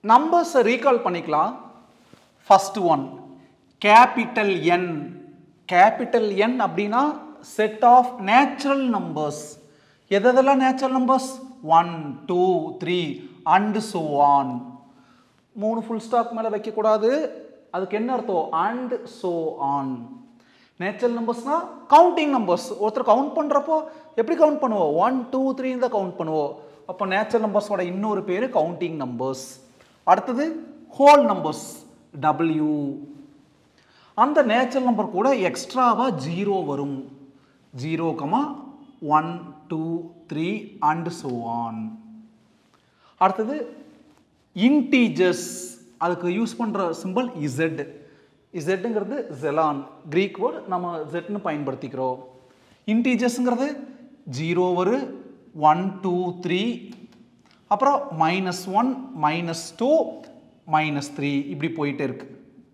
நம்பர்ஸை ரீகால் பண்ணிக்கலாம் first one capital N capital N அப்படின்னா செட் ஆஃப் நேச்சுரல் நம்பர்ஸ் எதெல்லாம் natural numbers one two three and so on மூணு full stop மேலே வைக்கக்கூடாது அதுக்கு என்ன அர்த்தம் அண்ட் so on நேச்சுரல் நம்பர்ஸ்னா கவுண்டிங் நம்பர்ஸ் ஒருத்தர் கவுண்ட் பண்ணுறப்போ எப்படி கவுண்ட் பண்ணுவோம் ஒன் டூ த்ரீன்னு தான் கவுண்ட் பண்ணுவோம் அப்போ நேச்சுரல் நம்பர்ஸோட இன்னொரு பேர் கவுண்டிங் நம்பர்ஸ் அடுத்தது ஹோல் நம்பர்ஸ் W அந்த நேச்சுரல் நம்பர் கூட எக்ஸ்ட்ராவாக ஜீரோ வரும் zero comma one two three and so on அடுத்தது இன்டீஜர்ஸ் அதுக்கு யூஸ் பண்ணுற சிம்பிள் இசட் இசட்டுங்கிறது ஜெலான் கிரீக் வேர்டு நம்ம ஜெட்னு பயன்படுத்திக்கிறோம் இன்டீஜர்ஸுங்கிறது ஜீரோ ஒரு ஒன் டூ த்ரீ அப்புறம் minus one minus two minus three இப்படி போயிட்டே இருக்கு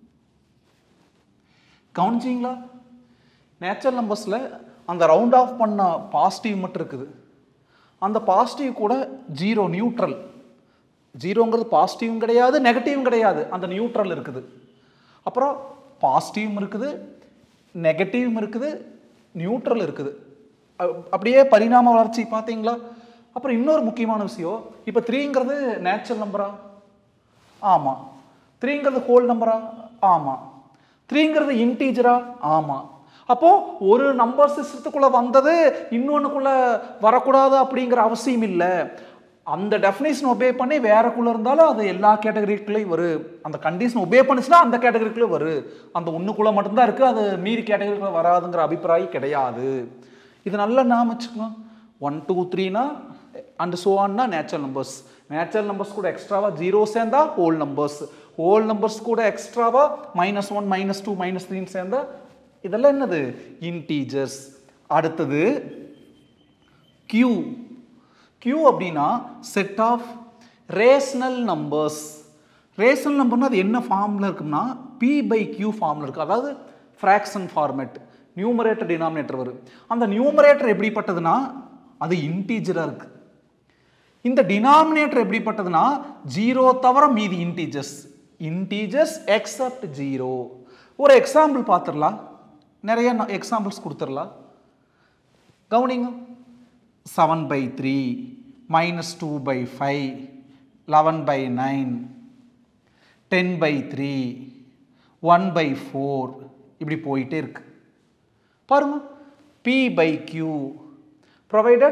கவனிச்சிங்களா நேச்சுரல் நம்பர்ஸில் அந்த ரவுண்ட் ஆஃப் பண்ண பாசிட்டிவ் மட்டும் இருக்குது அந்த பாசிட்டிவ் கூட ஜீரோ நியூட்ரல் ஜீரோங்கிறது பாசிட்டிவும் கிடையாது நெகட்டிவும் கிடையாது அந்த நியூட்ரல் இருக்குது அப்புறம் பாசிட்டிவும் இருக்குது நெகட்டிவும் இருக்குது நியூட்ரல் இருக்குது அ- அப்படியே பரிணாம வளர்ச்சி பார்த்தீங்களா அப்புறம் இன்னொரு முக்கியமான விஷயம் இப்போ த்ரீங்கிறது நேச்சுரல் நம்பரா ஆமாம் த்ரீங்கிறது ஹோல் நம்பரா ஆமாம் த்ரீங்கிறது இன்டீஜரா ஆமாம் அப்போ ஒரு நம்பர் சிஸ்டத்துக்குள்ள வந்தது இன்னொன்னுக்குள்ள வரக்கூடாது அப்படிங்கிற அவசியம் இல்லை அந்த டெஃபினேஷன் ஒபே பண்ணி வேறக்குள்ள இருந்தாலும் அது எல்லா கேட்டகரிக்குள்ளேயும் வரும் அந்த கண்டிஷன் ஒபே பண்ணுச்சுன்னா அந்த கேட்டகரிக்குள்ளே வரும் அந்த ஒண்ணுக்குள்ள மட்டும்தான் இருக்கு அது மீறி கேட்டகரிக்குள்ள வராதுங்கிற அபிப்பிராயம் கிடையாது இது நல்லா நாம வச்சுக்கணும் ஒன் டூ த்ரீனா அண்ட் சோவான்னா நேச்சுரல் நம்பர்ஸ் நேச்சுரல் நம்பர்ஸ் கூட எக்ஸ்ட்ராவா ஜீரோ சேர்ந்தா ஹோல் நம்பர்ஸ் ஹோல் நம்பர்ஸ் கூட எக்ஸ்ட்ராவா minus one minus two minus த்ரீன்னு சேர்ந்தா இதெல்லாம் என்னது இன்டீஜர்ஸ் அடுத்தது கியூ கியூ அப்படின்னா set of rational numbers rational நம்பர்னா அது என்ன ஃபார்மில் இருக்கும்னா பி பை கியூ ஃபார்மில் இருக்கு அதாவது ஃப்ராக்ஷன் ஃபார்மேட் நியூமரேட்டர் டினாமினேட்டர் வரும் அந்த நியூமரேட்டர் எப்படிப்பட்டதுன்னா அது இன்டீஜராக இருக்கு இந்த டினாமினேட்டர் எப்படிப்பட்டதுன்னா ஜீரோ தவிர மீதி இன்டீஜர்ஸ் இன்டீஜர்ஸ் எக்ஸப்ட் ஜீரோ ஒரு எக்ஸாம்பிள் பார்த்துடலாம் நிறைய எக்ஸாம்பிள்ஸ் கொடுத்துடலாம் கவனிங்க seven by three minus two by five eleven by nine ten by three one by four இப்படி போயிட்டே இருக்கு பாருங்க பி பை கியூ ப்ரொவைடட்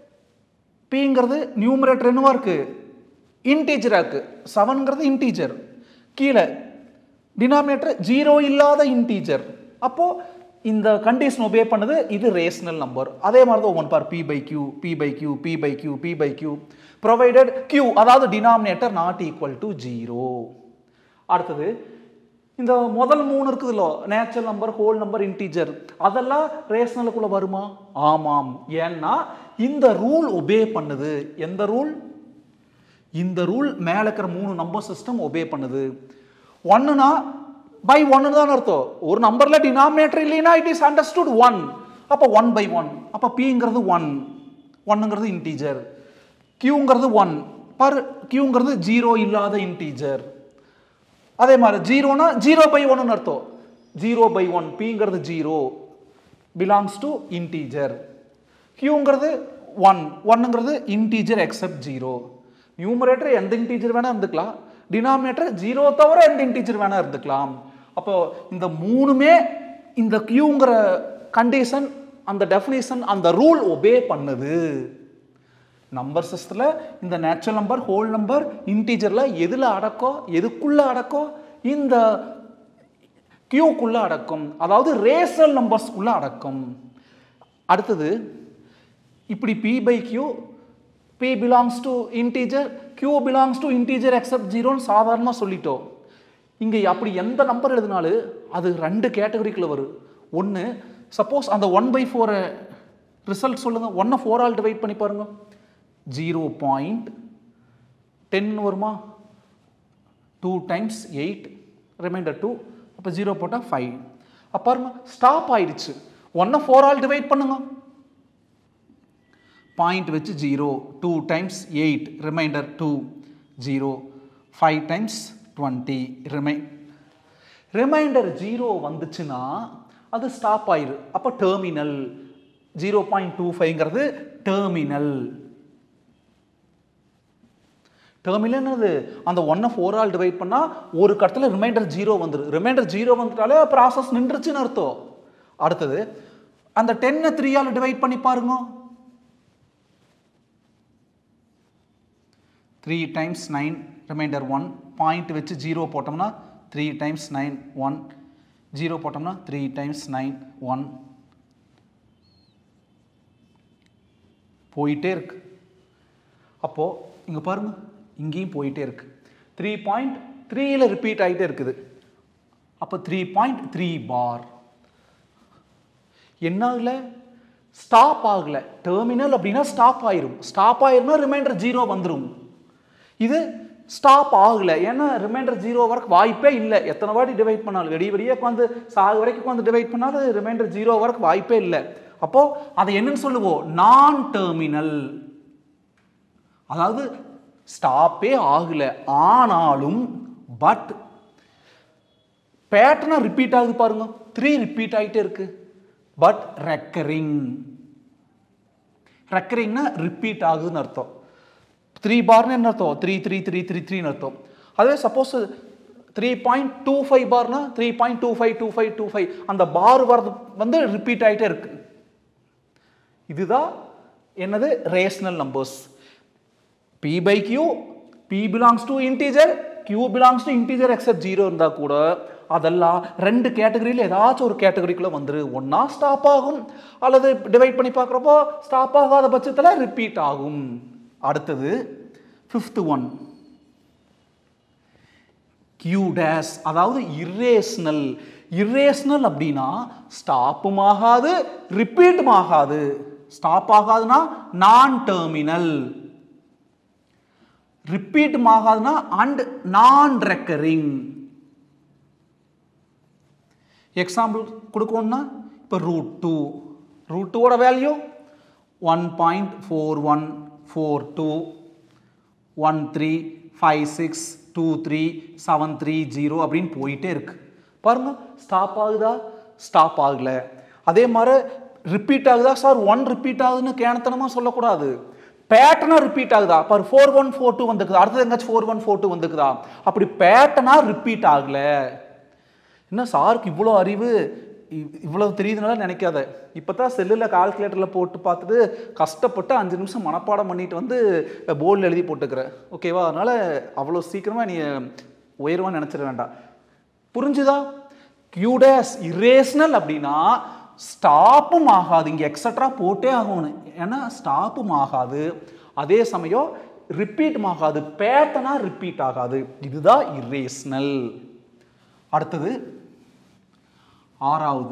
பிங்கிறது நியூமரேட்டர் என்னவா இருக்கு இன்டீஜரா இருக்கு செவன்ங்கிறது இன்டீஜர் கீழே டினாமினேட்டர் ஜீரோ இல்லாத இன்டீஜர் அப்போ இந்த கண்டிஷன் ஒபே பண்ணுது இது ரேஷனல் நம்பர் அதே மாதிரி தான் ஒன் பார் p by q p by q p by q p by q provided q அதாவது denominator not equal to zero அடுத்தது இந்த முதல் மூணு இருக்குதுல்ல natural number whole number integer அதெல்லாம் ரேஷனலுக்குள்ள வருமா ஆமாம் ஏன்னா இந்த ரூல் ஒபே பண்ணுது எந்த ரூல் இந்த ரூல் மேல இருக்கிற மூணு நம்பர் சிஸ்டம் ஒபே பண்ணுது ஒன்னுனா பை ஒன்னு தான் அர்த்தம் ஒரு நம்பர்ல டினாமினேட்டர் இல்லைன்னா இட் இஸ் அண்டர்ஸ்டுட் ஒன் அப்போ ஒன் பை ஒன் அப்போ பிங்கிறது ஒன் ஒன்னுங்கிறது இன்டீஜர் கியூங்கிறது ஒன் பர் கியூங்கிறது ஜீரோ இல்லாத இன்டீஜர் அதே மாதிரி ஜீரோனா ஜீரோ பை ஒன்னு அர்த்தம் ஜீரோ பை ஒன் பிங்கிறது ஜீரோ பிலாங்ஸ் டு இன்டீஜர் கியூங்கிறது ஒன் ஒன்னுங்கிறது இன்டீஜர் எக்ஸப்ட் ஜீரோ நியூமரேட்டர் எந்த இன்டீஜர் வேணா இருந்துக்கலாம் டினாமினேட்டர் ஜீரோ தவிர எந்த இன்டீஜர் வேணா இருந்துக்கலாம் அப்போ இந்த மூணுமே இந்த கியூங்கிற கண்டிஷன் அந்த டெஃபினேஷன் அந்த ரூல் ஒபே பண்ணுது நம்பர் சிஸ்டத்தில் இந்த நேச்சுரல் நம்பர் ஹோல் நம்பர் இன்டீஜரில் எதில் அடக்கம் எதுக்குள்ள அடக்கம் இந்த கியூக்குள்ள அடக்கும் அதாவது ரேஷனல் நம்பர்ஸ்க்குள்ள அடக்கும் அடுத்தது இப்படி p by q p belongs to integer q belongs to integer except ஜீரோன்னு சாதாரணமாக சொல்லிட்டோம் இங்கே அப்படி எந்த நம்பர் எழுதினாலும் அது ரெண்டு கேட்டகரிக்குள்ள வரும் ஒன்று சப்போஸ் அந்த ஒன் பை ஃபோரை ரிசல்ட் சொல்லுங்கள் ஒன்னை ஃபோரால் டிவைட் பண்ணி பாருங்க ஜீரோ பாயிண்ட் டென் வருமா two times eight remainder two அப்போ ஜீரோ போட்டால் ஃபைவ் அப்போ பாருங்க ஸ்டாப் ஆயிடுச்சு ஒன்னை ஃபோரால் டிவைட் பண்ணுங்க பாயிண்ட் வச்சு zero two times eight remainder two zero five times twenty remain remainder zero வந்துச்சுன்னா அது ஸ்டாப் ஆயிரு அப்போ டெர்மினல் ஜீரோ பாயிண்ட் டூ ஃபைவ்ங்கிறது டெர்மினல் டெர்மினல்னது அந்த ஒன்னை ஃபோரால் டிவைட் பண்ணால் ஒரு கட்டத்தில் ரிமைண்டர் ஜீரோ வந்துடும் ரிமைண்டர் ஜீரோ வந்துட்டாலே ப்ராசஸ் நின்றுச்சுன்னு அர்த்தம் அடுத்தது அந்த டென்னை த்ரீயால் டிவைட் பண்ணி பாருங்க three times nine remainder one point வச்சு ஜீரோ போட்டோம்னா three times nine one zero போட்டோம்னா த்ரீ டைம்ஸ் நைன் ஒன் போயிட்டே இருக்கு அப்போது இங்கே பாருங்க இங்கேயும் போயிட்டே இருக்கு த்ரீ பாயிண்ட் த்ரீயில் ரிப்பீட் ஆகிட்டே இருக்குது அப்போ த்ரீ பாயிண்ட் த்ரீ பார் என்ன ஆகல ஸ்டாப் ஆகல டெர்மினல் அப்படின்னா ஸ்டாப் ஆயிரும் ஸ்டாப் ஆயிரும்னா ரிமைண்டர் ஜீரோ வந்துடும் இது ஸ்டாப் ஆகல ஏன்னா ரிமைண்டர் ஜீரோ வரைக்கும் வாய்ப்பே இல்லை எத்தனை வாட்டி டிவைட் பண்ணாலும் வெடி வெடியே உட்காந்து சாகு வரைக்கும் உட்காந்து டிவைட் பண்ணாலும் ரிமைண்டர் ஜீரோ வரைக்கும் வாய்ப்பே இல்லை அப்போ அதை என்னன்னு சொல்லுவோம் நான் டெர்மினல் அதாவது ஸ்டாப்பே ஆகல ஆனாலும் பட் பேட்டர்னா ரிப்பீட் ஆகுது பாருங்க த்ரீ ரிப்பீட் ஆகிட்டே இருக்கு பட் ரெக்கரிங் ரெக்கரிங்னா ரிப்பீட் ஆகுதுன்னு அர்த்தம் த்ரீ பார்னு என்ன அர்த்தம் த்ரீ த்ரீ த்ரீ த்ரீ த்ரீன்னு அர்த்தம் அதுவே suppose three point two five பார்னா three point two five two five two five அந்த பார் வரது வந்து ரிப்பீட் ஆகிட்டே இருக்கு இதுதான் என்னது rational numbers p by q p belongs to integer q belongs to integer except zero இருந்தால் கூட அதெல்லாம் ரெண்டு கேட்டகரியில் ஏதாச்சும் ஒரு கேட்டகரிக்குள்ளே வந்துரு ஒன்றா ஸ்டாப் ஆகும் அல்லது டிவைட் பண்ணி பார்க்குறப்போ ஸ்டாப் ஆகாத பட்சத்தில் ரிப்பீட் ஆகும் அடுத்தது ஃபிஃப்த் ஒன் கியூ டேஸ் அதாவது இரேஷனல் இரேஷனல் அப்படின்னா ஸ்டாப்பும் ஆகாது ரிப்பீட்டும் ஆகாது ஸ்டாப் ஆகாதுன்னா நான் டெர்மினல் ரிப்பீட்டும் ஆகாதுன்னா அண்ட் நான் ரெக்கரிங் எக்ஸாம்பிள் கொடுக்கணும்னா இப்போ ரூட் டூ ரூட் டூவோட value one point four one four two one three five six two three seven three zero அப்படின்னு போயிட்டே இருக்கு பாருங்க ஸ்டாப் ஆகுதா ஸ்டாப் ஆகல அதே மாதிரி ரிப்பீட் ஆகுதா சார் ஒன் ரிப்பீட் ஆகுதுன்னு கேனத்தனமாக சொல்லக்கூடாது பேட்டர்னாக ரிப்பீட் ஆகுதா பாரு ஃபோர் ஒன் ஃபோர் டூ வந்துக்குதா அடுத்தது எங்காச்சும் ஃபோர் ஒன் ஃபோர் டூ வந்துக்குதா அப்படி பேட்டர்னாக ரிப்பீட் ஆகல என்ன சாருக்கு இவ்வளோ அறிவு இவ்- இவ்வளவு தெரியுதுனால நினைக்காத இப்போ தான் செல்லில் கால்குலேட்டரில் போட்டு பார்த்துட்டு கஷ்டப்பட்டு அஞ்சு நிமிஷம் மனப்பாடம் பண்ணிட்டு வந்து போர்டில் எழுதி போட்டுக்கிறேன் ஓகேவா அதனால் அவ்வளோ சீக்கிரமாக நீ உயர்வான்னு நினச்சிட வேண்டாம் புரிஞ்சுதா கியூடேஸ் இரேஷனல் அப்படின்னா ஸ்டாப்பும் ஆகாது இங்கே எக்ஸட்ரா போட்டே ஆகணும் ஏன்னா ஸ்டாப்பும் ஆகாது அதே சமயம் ரிப்பீட்டும் ஆகாது பேட்டனா ரிப்பீட் ஆகாது இதுதான் இரேஷனல் அடுத்தது ஆறாவது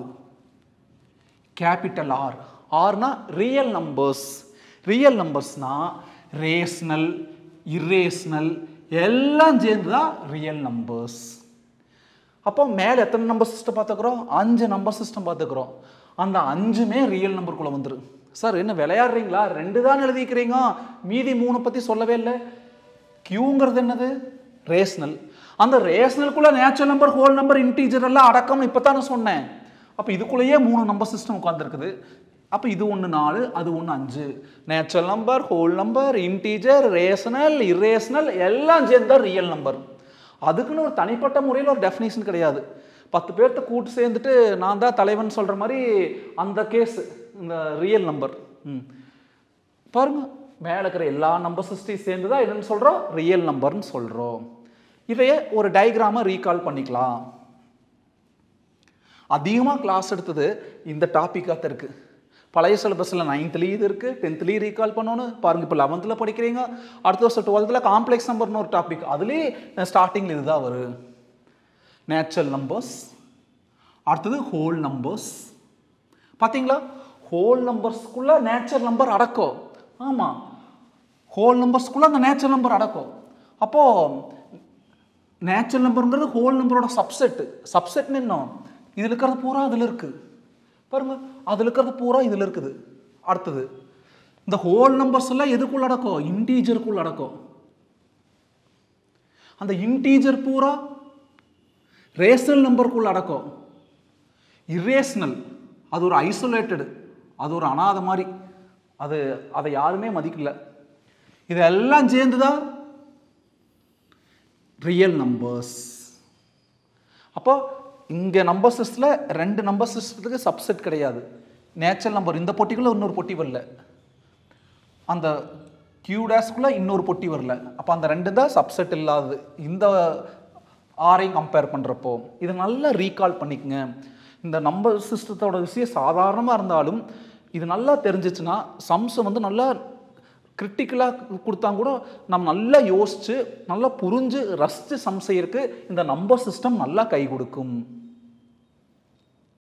கேபிட்டல் ஆர் ஆர்னா ரியல் நம்பர்ஸ் ரியல் நம்பர்ஸ்னா ரேஷனல் இரேஷனல் எல்லாம் சேர்ந்து தான் ரியல் நம்பர்ஸ் அப்போ மேலே எத்தனை நம்பர் சிஸ்டம் பார்த்துக்கிறோம் அஞ்சு நம்பர் சிஸ்டம் பார்த்துக்கிறோம் அந்த அஞ்சுமே ரியல் நம்பருக்குள்ளே வந்துரு சார் என்ன விளையாடுறீங்களா ரெண்டு தான் எழுதிக்கிறீங்க மீதி மூணு பற்றி சொல்லவே இல்லை கியூங்கிறது என்னது ரேஷனல் அந்த ரேஷனலுக்குள்ள natural number whole number integer எல்லாம் அடக்கம்னு இப்போ தானே சொன்னேன் அப்போ இதுக்குள்ளேயே மூணு நம்பர் சிஸ்டம் உட்காந்துருக்குது அப்போ இது ஒன்று நாலு அது ஒன்று அஞ்சு natural number whole number integer rational irrational எல்லாம் சேர்ந்தா ரியல் நம்பர் அதுக்குன்னு ஒரு தனிப்பட்ட முறையில் ஒரு டெஃபினேஷன் கிடையாது பத்து பேர்த்த கூட்டு சேர்ந்துட்டு நான் தான் தலைவன் சொல்கிற மாதிரி அந்த கேஸ் இந்த ரியல் நம்பர் ம் பாருங்க மேலே இருக்கிற எல்லா நம்பர் சிஸ்டையும் சேர்ந்து தான் என்னன்னு சொல்கிறோம் ரியல் நம்பர்னு சொல்கிறோம் இதையே ஒரு டயக்ராமாக ரீகால் பண்ணிக்கலாம் அதிகமாக கிளாஸ் எடுத்தது இந்த டாப்பிக்காக தான் இருக்குது பழைய சிலபஸில் நைன்த்லேயும் இது இருக்குது டென்த்லேயும் ரீகால் பண்ணணும் பாருங்கள் இப்போ லெவன்த்தில் படிக்கிறீங்க அடுத்த வருஷம் டுவெல்த்தில் காம்ப்ளெக்ஸ் நம்பர்னு ஒரு டாபிக் அதுலேயே ஸ்டார்டிங்கில் இதுதான் வரும் நேச்சுரல் நம்பர்ஸ் அடுத்தது ஹோல் நம்பர்ஸ் பார்த்தீங்களா ஹோல் நம்பர்ஸ்க்குள்ள நேச்சுரல் நம்பர் அடக்கும் ஆமாம் ஹோல் நம்பர்ஸ்க்குள்ள அந்த நேச்சுரல் நம்பர் அடக்கும் அப்போது நேச்சுரல் நம்பருங்கிறது ஹோல் நம்பரோட சப்செட் சப்செட்னு என்ன இதில் இருக்கிறது பூரா அதில் இருக்குது பாருங்க அதில் இருக்கிறது பூரா இதில் இருக்குது அடுத்தது இந்த ஹோல் நம்பர்ஸ் எல்லாம் எதுக்குள்ள அடக்கும் இன்டீஜருக்குள்ள அடக்கும் அந்த இன்டீஜர் பூரா ரேஷனல் நம்பருக்குள்ள அடக்கம் இரேஷனல் அது ஒரு ஐசோலேட்டடு அது ஒரு அனாதை மாதிரி அது அதை யாருமே மதிக்கல இதெல்லாம் சேர்ந்துதான் ரியல் நம்பர்ஸ் அப்போ இங்கே நம்பர் சிஸ்டில் ரெண்டு நம்பர் சிஸ்டத்துக்கு சப்செட் கிடையாது நேச்சுரல் நம்பர் இந்த பொட்டிக்குள்ள இன்னொரு பொட்டி வரல அந்த கியூ டேஸ்க்குள்ள இன்னொரு பொட்டி வரல அப்போ அந்த ரெண்டு தான் சப்செட் இல்லாதது இந்த ஆரையும் கம்பேர் பண்ணுறப்போ இதை நல்லா ரீகால் பண்ணிக்கங்க இந்த நம்பர் சிஸ்டத்தோட விஷயம் சாதாரணமாக இருந்தாலும் இது நல்லா தெரிஞ்சிச்சுன்னா சம்ஸை வந்து நல்லா கிரிட்டிக்கலாக கொடுத்தா கூட நம்ம நல்லா யோசித்து நல்லா புரிஞ்சு ரசித்து சம் செய்யறதுக்கு இந்த நம்பர் சிஸ்டம் நல்லா கை கொடுக்கும்